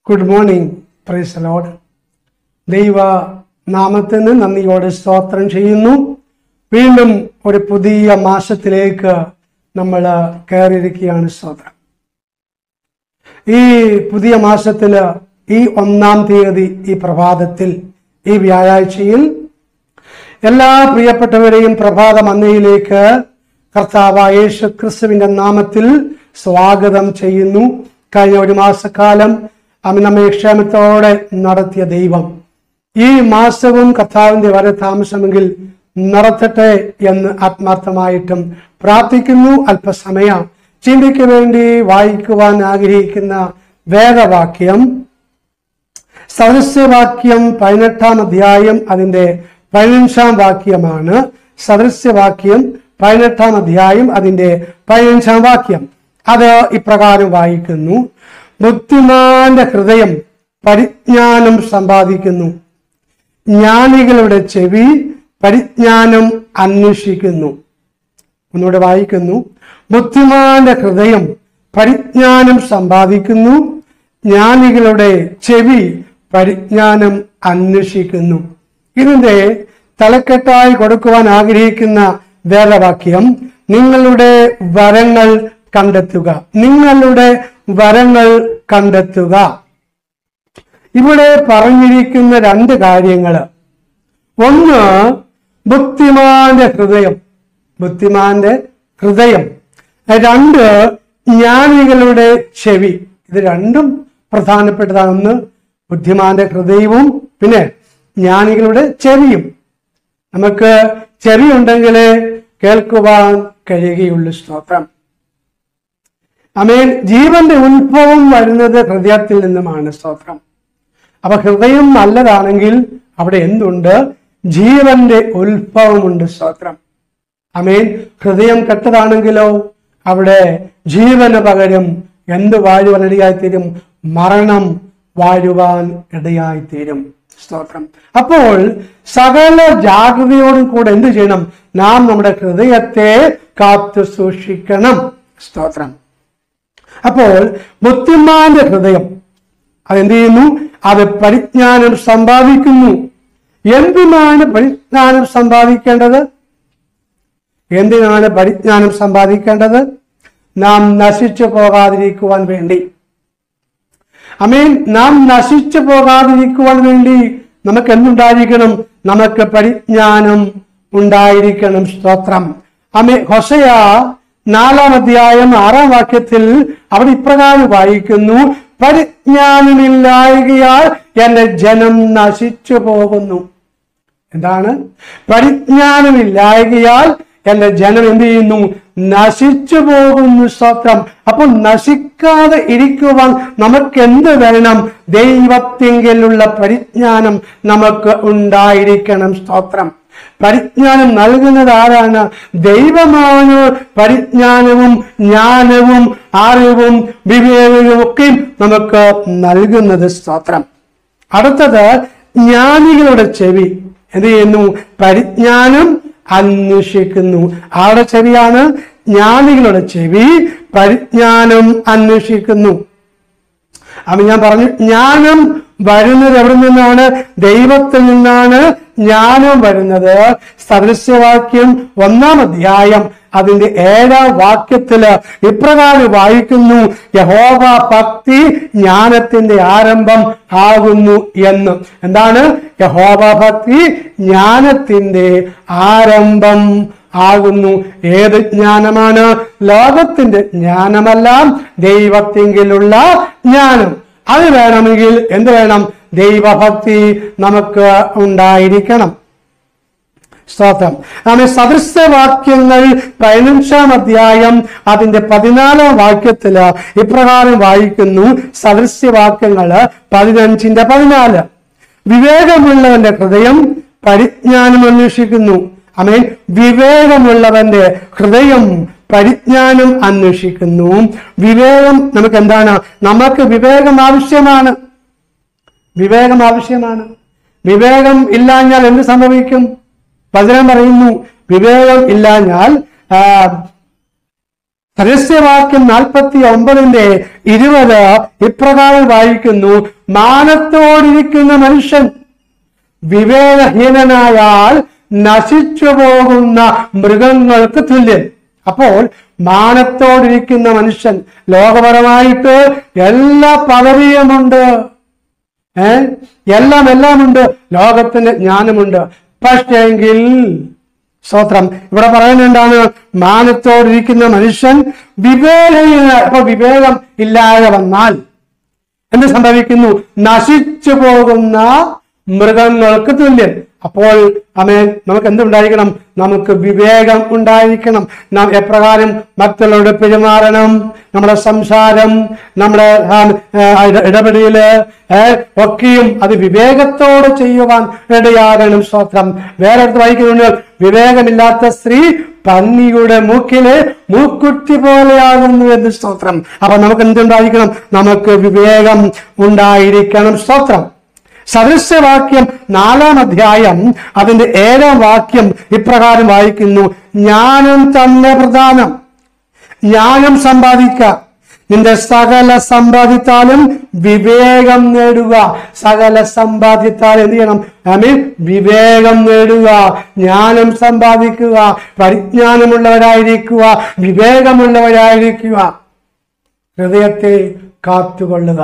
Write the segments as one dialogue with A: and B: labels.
A: good morning praise load ദൈവ നാമത്തിന് നന്ദിയോടെ സ്തോത്രം ചെയ്യുന്നു വീണ്ടും ഒരു പുതിയ മാസത്തിലേക്ക് നമ്മൾ കയറിയിരിക്കുകയാണ് സ്തോത്രം ഈ പുതിയ മാസത്തില് ഈ ഒന്നാം തീയതി ഈ പ്രഭാതത്തിൽ ഈ വ്യാഴാഴ്ചയിൽ എല്ലാ പ്രിയപ്പെട്ടവരെയും പ്രഭാത മന്നയിലേക്ക് കർത്താവായ യേശു ക്രിസ്തുവിന്റെ നാമത്തിൽ സ്വാഗതം ചെയ്യുന്നു കഴിഞ്ഞ ഒരു മാസക്കാലം അവൻ നമ്മെ ക്ഷേമത്തോടെ നടത്തിയ ദൈവം ഈ മാസവും കർത്താവിന്റെ വരെ താമസമെങ്കിൽ നടത്തട്ടെ എന്ന് ആത്മാർത്ഥമായിട്ടും പ്രാർത്ഥിക്കുന്നു അല്പസമയം ചിന്തയ്ക്ക് വേണ്ടി വായിക്കുവാൻ ആഗ്രഹിക്കുന്ന വേദവാക്യം സദൃശ്യവാക്യം പതിനെട്ടാം അധ്യായം അതിന്റെ പതിനഞ്ചാം വാക്യമാണ് സദൃശ്യവാക്യം പതിനെട്ടാം അധ്യായം അതിന്റെ പതിനഞ്ചാം വാക്യം അത് ഇപ്രകാരം വായിക്കുന്നു ബുദ്ധിമാന്റെ ഹൃദയം പരിജ്ഞാനം സമ്പാദിക്കുന്നു ജ്ഞാനികളുടെ ചെവി പരിജ്ഞാനം അന്വേഷിക്കുന്നു ഒന്നുകൂടെ വായിക്കുന്നു ബുദ്ധിമാന്റെ ഹൃദയം പരിജ്ഞാനം സമ്പാദിക്കുന്നു ജ്ഞാനികളുടെ ചെവി പരിജ്ഞാനം അന്വേഷിക്കുന്നു ഇതിന്റെ തലക്കെട്ടായി കൊടുക്കുവാൻ ആഗ്രഹിക്കുന്ന വേദവാക്യം നിങ്ങളുടെ വരങ്ങൾ കണ്ടെത്തുക നിങ്ങളുടെ വരങ്ങൾ കണ്ടെത്തുക ഇവിടെ പറഞ്ഞിരിക്കുന്ന രണ്ട് കാര്യങ്ങള് ഒന്ന് ബുദ്ധിമാന്റെ ഹൃദയം ബുദ്ധിമാന്റെ ഹൃദയം രണ്ട് ജ്ഞാനികളുടെ ചെവി ഇത് രണ്ടും പ്രധാനപ്പെട്ടതാണ് ഒന്ന് ബുദ്ധിമാന്റെ ഹൃദയവും പിന്നെ ജ്ഞാനികളുടെ ചെവിയും നമുക്ക് ചെവി ഉണ്ടെങ്കിലേ കേൾക്കുവാൻ കഴിയുകയുള്ളൂ സ്തോത്രം അമേൻ ജീവന്റെ ഉത്ഭവം വരുന്നത് ഹൃദയത്തിൽ നിന്നുമാണ് സ്തോത്രം അപ്പൊ ഹൃദയം നല്ലതാണെങ്കിൽ അവിടെ എന്തുണ്ട് ജീവന്റെ ഉത്ഭവമുണ്ട് സ്തോത്രം അമേൻ ഹൃദയം കെട്ടതാണെങ്കിലോ അവിടെ ജീവന് പകരം എന്ത് വാഴുവാൻ ഇടയായിത്തീരും മരണം വാഴുവാൻ ഇടയായിത്തീരും സ്തോത്രം അപ്പോൾ സകല ജാഗ്രതയോടും കൂടെ എന്ത് ചെയ്യണം നാം നമ്മുടെ ഹൃദയത്തെ കാത്തു സൂക്ഷിക്കണം സ്തോത്രം അപ്പോൾ ബുദ്ധിമാന്റെ ഹൃദയം അതെന്ത് ചെയ്യുന്നു അത് പരിജ്ഞാനം സമ്പാദിക്കുന്നു എന്തിനാണ് പരിജ്ഞാനം സമ്പാദിക്കേണ്ടത് എന്തിനാണ് പരിജ്ഞാനം സമ്പാദിക്കേണ്ടത് നാം നശിച്ചു പോകാതിരിക്കുവാൻ വേണ്ടി അമീൻ നാം നശിച്ചു പോകാതിരിക്കുവാൻ വേണ്ടി നമുക്ക് എന്തുണ്ടായിരിക്കണം നമുക്ക് പരിജ്ഞാനം ഉണ്ടായിരിക്കണം സ്തോത്രം അമേ ഹൊസയ നാലാം അധ്യായം ആറാം വാക്യത്തിൽ അവിടെ ഇപ്രകാരം വായിക്കുന്നു പരിജ്ഞാനമില്ലായകയാൽ എന്റെ ജനം നശിച്ചു പോകുന്നു എന്താണ് പരിജ്ഞാനമില്ലായകയാൽ എന്റെ ജനം എന്ത് ചെയ്യുന്നു നശിച്ചു പോകുന്നു സ്തോത്രം അപ്പോൾ നശിക്കാതെ ഇരിക്കുവാൻ നമുക്ക് എന്ത് വരണം ദൈവത്തിങ്കിലുള്ള പരിജ്ഞാനം നമുക്ക് ഉണ്ടായിരിക്കണം സ്തോത്രം പരിജ്ഞാനം നൽകുന്നത് ആരാണ് ദൈവമാണ് പരിജ്ഞാനവും ജ്ഞാനവും അറിവും വിവേകവും ഒക്കെ നമുക്ക് നൽകുന്നത് സ്തോത്രം അടുത്തത് ജ്ഞാനികളുടെ ചെവി എന്ത് ചെയ്യുന്നു പരിജ്ഞാനം അന്വേഷിക്കുന്നു ആരുടെ ചെവിയാണ് ജ്ഞാനികളുടെ ചെവി പരിജ്ഞാനം അന്വേഷിക്കുന്നു അപ്പൊ ഞാൻ പറഞ്ഞു ജ്ഞാനം വരുന്നത് എവിടെ നിന്നാണ് ദൈവത്തിൽ നിന്നാണ് ജ്ഞാനം വരുന്നത് സദൃശ്യവാക്യം ഒന്നാം അധ്യായം അതിന്റെ ഏഴാം വാക്യത്തില് ഇപ്രകാരം വായിക്കുന്നു യഹോവ ഭക്തി ജ്ഞാനത്തിന്റെ ആരംഭം ആകുന്നു എന്ന് എന്താണ് യഹോവ ഭക്തി ജ്ഞാനത്തിന്റെ ആരംഭം ആകുന്നു ഏത് ജ്ഞാനമാണ് ലോകത്തിന്റെ ജ്ഞാനമല്ല ദൈവത്തിങ്കിലുള്ള ജ്ഞാനം അത് വേണമെങ്കിൽ എന്ത് വേണം ദൈവഭക്തി നമുക്ക് ഉണ്ടായിരിക്കണം സ്തോത്രം ആമേ സദൃശവാക്യങ്ങൾ പതിനഞ്ചാം അധ്യായം അതിന്റെ പതിനാലാം വാക്യത്തില് ഇപ്രകാരം വായിക്കുന്നു സദൃശ്യവാക്യങ്ങള് പതിനഞ്ചിന്റെ പതിനാല് വിവേകമുള്ളവന്റെ ഹൃദയം പരിജ്ഞാനം അന്വേഷിക്കുന്നു അമേൻ വിവേകമുള്ളവന്റെ ഹൃദയം പരിജ്ഞാനം അന്വേഷിക്കുന്നു വിവേകം നമുക്ക് എന്താണ് നമുക്ക് വിവേകം ആവശ്യമാണ് വിവേകം ആവശ്യമാണ് വിവേകം ഇല്ലാഞ്ഞാൽ എന്ത് സംഭവിക്കും വചനം പറയുന്നു വിവേകം ഇല്ലാഞ്ഞാൽ ആ, രഹസ്യവാക്യം നാൽപ്പത്തി ഒമ്പതിന്റെ ഇരുപത് ഇപ്രകാരം വായിക്കുന്നു മാനത്തോടിരിക്കുന്ന മനുഷ്യൻ വിവേകഹീനനായാൽ നശിച്ചു പോകുന്ന മൃഗങ്ങൾക്ക് തുല്യൻ അപ്പോൾ മാനത്തോടിരിക്കുന്ന മനുഷ്യൻ ലോകപരമായിട്ട് എല്ലാ പദവിയുമുണ്ട് ഏ എല്ലാം എല്ലാം ഉണ്ട് ലോകത്തിന്റെ ജ്ഞാനമുണ്ട് പക്ഷേങ്കിൽ സ്തോത്രം ഇവിടെ പറയുന്നുണ്ടാണ് മാനത്തോടിരിക്കുന്ന മനുഷ്യൻ വിവേകഹീന അപ്പൊ വിവേകം ഇല്ലാതെ വന്നാൽ എന്ത് സംഭവിക്കുന്നു നശിച്ചു പോകുന്ന മൃഗങ്ങൾക്ക് തുല്യൻ അപ്പോൾ അമേൻ നമുക്ക് എന്തുണ്ടായിരിക്കണം നമുക്ക് വിവേകം ഉണ്ടായിരിക്കണം നാം എപ്രകാരം മറ്റുള്ളവരോട് പെരുമാറണം നമ്മുടെ സംസാരം നമ്മുടെ ആ, ആ, ഇട- ഇടപെടല് ഏ, ഒക്കെയും അത് വിവേകത്തോടെ ചെയ്യുവാൻ ഇടയാകണം സ്തോത്രം വേറെ അടുത്ത് വായിക്കുന്നുണ്ട് വിവേകമില്ലാത്ത സ്ത്രീ പന്നിയുടെ മൂക്കിലെ മൂക്കുറ്റി പോലെയാകുന്നു എന്ന് സ്തോത്രം അപ്പൊ നമുക്ക് എന്തുണ്ടായിരിക്കണം നമുക്ക് വിവേകം ഉണ്ടായിരിക്കണം സ്തോത്രം സദൃശ്യവാക്യം നാലാം അധ്യായം അതിന്റെ ഏഴാം വാക്യം ഇപ്രകാരം വായിക്കുന്നു ജ്ഞാനം തന്നെ പ്രധാനം ജ്ഞാനം സമ്പാദിക്ക നിന്റെ സകല സമ്പാദിത്താലും വിവേകം നേടുക സകല സമ്പാദിത്താൽ എന്ത് ചെയ്യണം ഐ മീൻ വിവേകം നേടുക ജ്ഞാനം സമ്പാദിക്കുക പരിജ്ഞാനമുള്ളവരായിരിക്കുക വിവേകമുള്ളവരായിരിക്കുക ഹൃദയത്തെ കാത്തുകൊള്ളുക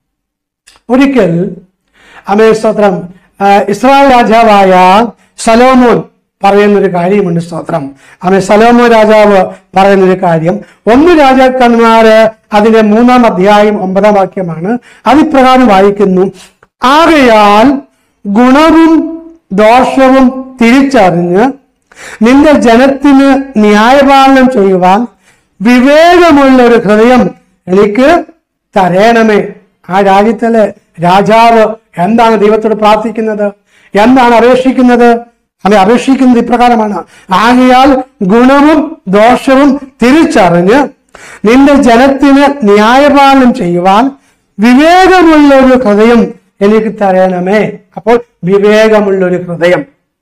A: ഒരിക്കൽ അമേ സ്തോത്രം ആ, ഇസ്രായേൽ രാജാവായ സലോമോൻ പറയുന്നൊരു കാര്യമുണ്ട് സ്തോത്രം അമേ സലോമോൻ രാജാവ് പറയുന്നൊരു കാര്യം ഒന്ന് രാജാക്കന്മാര് അതിന്റെ മൂന്നാം അധ്യായം ഒമ്പതാം വാക്യമാണ് അതിപ്രകാരം വായിക്കുന്നു ആകയാൽ ഗുണവും ദോഷവും തിരിച്ചറിഞ്ഞ് നിന്റെ ജനത്തിന് ന്യായപാലനം ചെയ്യുവാൻ വിവേകമുള്ള ഒരു ഹൃദയം എനിക്ക് തരേണമേ ആ രാജ്യത്തിലെ രാജാവ് എന്താണ് ദൈവത്തോട് പ്രാർത്ഥിക്കുന്നത് എന്താണ് അപേക്ഷിക്കുന്നത് അവൻ അപേക്ഷിക്കുന്നത് ഇപ്രകാരമാണ് ആകയാൽ ഗുണവും ദോഷവും തിരിച്ചറിഞ്ഞ് നിന്റെ ജനത്തിന് ന്യായപാലനം ചെയ്യുവാൻ വിവേകമുള്ള ഒരു ഹൃദയം എനിക്ക് തരണമേ അപ്പോൾ വിവേകമുള്ള ഒരു ഹൃദയം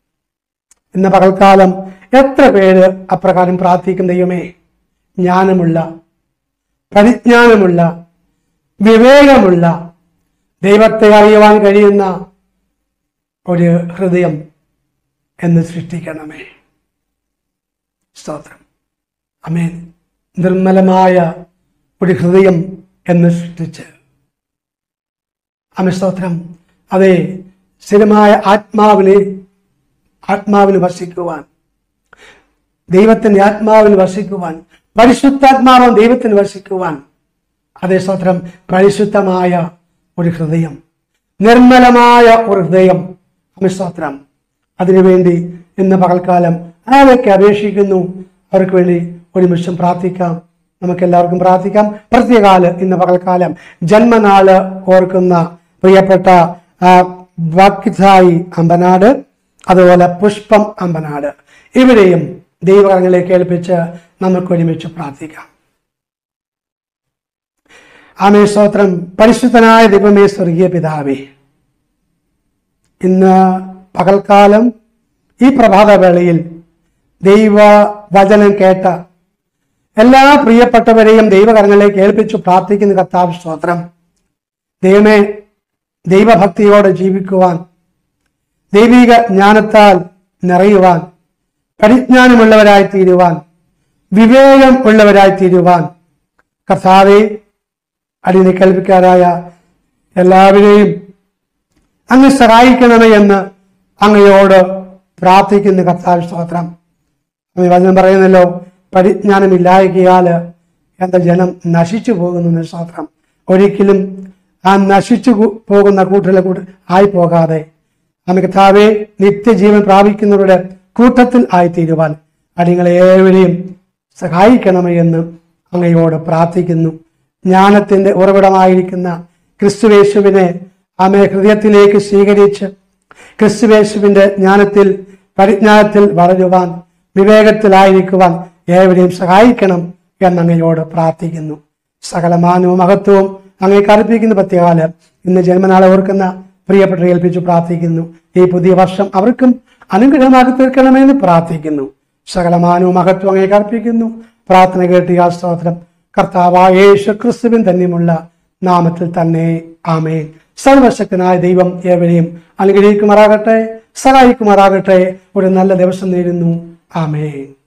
A: ഇന്ന് പകൽക്കാലം എത്ര പേര് അപ്രകാരം പ്രാർത്ഥിക്കും ദൈവമേ ജ്ഞാനമുള്ള പരിജ്ഞാനമുള്ള വിവേകമുള്ള ദൈവത്തെ അറിയുവാൻ കഴിയുന്ന ഒരു ഹൃദയം എന്ന് സൃഷ്ടിക്കണമേ സ്തോത്രം അമേൻ നിർമ്മലമായ ഒരു ഹൃദയം എന്ന് സൃഷ്ടിച്ച് അമേ സ്തോത്രം അതെ സ്ഥിരമായ ആത്മാവിനെ ആത്മാവിന് വസിക്കുവാൻ ദൈവത്തിന്റെ ആത്മാവിൽ വസിക്കുവാൻ പരിശുദ്ധാത്മാവൻ ദൈവത്തിന് വസിക്കുവാൻ അതേ സ്തോത്രം പരിശുദ്ധമായ ഒരു ഹൃദയം നിർമ്മലമായ ഒരു ഹൃദയം അമിസ്തോത്രം അതിനുവേണ്ടി ഇന്ന് പകൽക്കാലം ആരൊക്കെ അപേക്ഷിക്കുന്നു അവർക്ക് വേണ്ടി ഒരു നിമിഷം പ്രാർത്ഥിക്കാം നമുക്ക് എല്ലാവർക്കും പ്രാർത്ഥിക്കാം പ്രത്യേകാല് ഇന്ന് പകൽക്കാലം ജന്മനാള് ഓർക്കുന്ന പ്രിയപ്പെട്ട ആ, വാക്കിധായി അമ്പനാട് അതുപോലെ പുഷ്പം അമ്പനാട് ഇവരെയും ദൈവകരങ്ങളിലേക്ക് ഏൽപ്പിച്ച് നമുക്ക് ഒരുമിച്ച് പ്രാർത്ഥിക്കാം ആമേ സ്തോത്രം പരിശുദ്ധനായ ദൈവമേ സ്വർഗീയ പിതാവേ ഇന്ന് പകൽക്കാലം ഈ പ്രഭാതവേളയിൽ ദൈവ വചനം കേട്ട എല്ലാ പ്രിയപ്പെട്ടവരെയും ദൈവകരങ്ങളിലേക്ക് ഏൽപ്പിച്ചു പ്രാർത്ഥിക്കുന്ന കർത്താവ് സ്തോത്രം ദൈവമേ ദൈവഭക്തിയോടെ ജീവിക്കുവാൻ ദൈവിക ജ്ഞാനത്താൽ നിറയുവാൻ പരിജ്ഞാനമുള്ളവരായി തീരുവാൻ വിവേകം ഉള്ളവരായി തീരുവാൻ കർത്താവെ അടിയനെ കേൾവിക്കാരായ എല്ലാവരെയും അങ്ങ് സഹായിക്കണമേ എന്ന് അങ്ങയോട് പ്രാർത്ഥിക്കുന്ന കർത്താവ് സ്തോത്രം അങ്ങ് വചനം പറയുന്നല്ലോ പരിജ്ഞാനമില്ലായകയാല് എന്റെ ജനം നശിച്ചു പോകുന്നു എന്ന് സ്തോത്രം ഒരിക്കലും ആ നശിച്ചു കു- പോകുന്ന കൂട്ടിലെ കൂട്ട് ആയി പോകാതെ നമുക്ക് താവേ നിത്യജീവൻ പ്രാപിക്കുന്നവരുടെ കൂട്ടത്തിൽ ആയിത്തീരുവാൻ അടിങ്ങളെ ഏവരെയും സഹായിക്കണമേ എന്ന് അങ്ങയോട് പ്രാർത്ഥിക്കുന്നു ജ്ഞാനത്തിന്റെ ഉറവിടമായിരിക്കുന്ന ക്രിസ്തുവേശുവിനെ ആമെ ഹൃദയത്തിലേക്ക് സ്വീകരിച്ച് ക്രിസ്തുവേശുവിന്റെ ജ്ഞാനത്തിൽ പരിജ്ഞാനത്തിൽ വളരുവാൻ വിവേകത്തിലായിരിക്കുവാൻ ഏവരെയും സഹായിക്കണം എന്നങ്ങയോട് പ്രാർത്ഥിക്കുന്നു സകല മാനവും മഹത്വവും അങ്ങേക്ക് അർപ്പിക്കുന്ന പ്രത്യേകാല് ഇന്ന് ജന്മനാളെ ഓർക്കുന്ന പ്രിയപ്പെട്ട ഏൽപ്പിച്ചു പ്രാർത്ഥിക്കുന്നു ഈ പുതിയ വർഷം അവർക്കും അനുഗ്രഹമാക്കി തീർക്കണമെന്ന് പ്രാർത്ഥിക്കുന്നു സകല മാനവും മഹത്വം അങ്ങേക്ക് അർപ്പിക്കുന്നു പ്രാർത്ഥന കേട്ടിയ സ്തോത്രം കർത്താവായ യേശു ക്രിസ്തുവിൻ തന്നെയുമുള്ള നാമത്തിൽ തന്നെ ആമേൻ സർവശക്തനായ ദൈവം ഏവരെയും അനുഗ്രഹിക്കുമാറാകട്ടെ സഹായിക്കുമാറാകട്ടെ ഒരു നല്ല ദിവസം നേരുന്നു ആമേൻ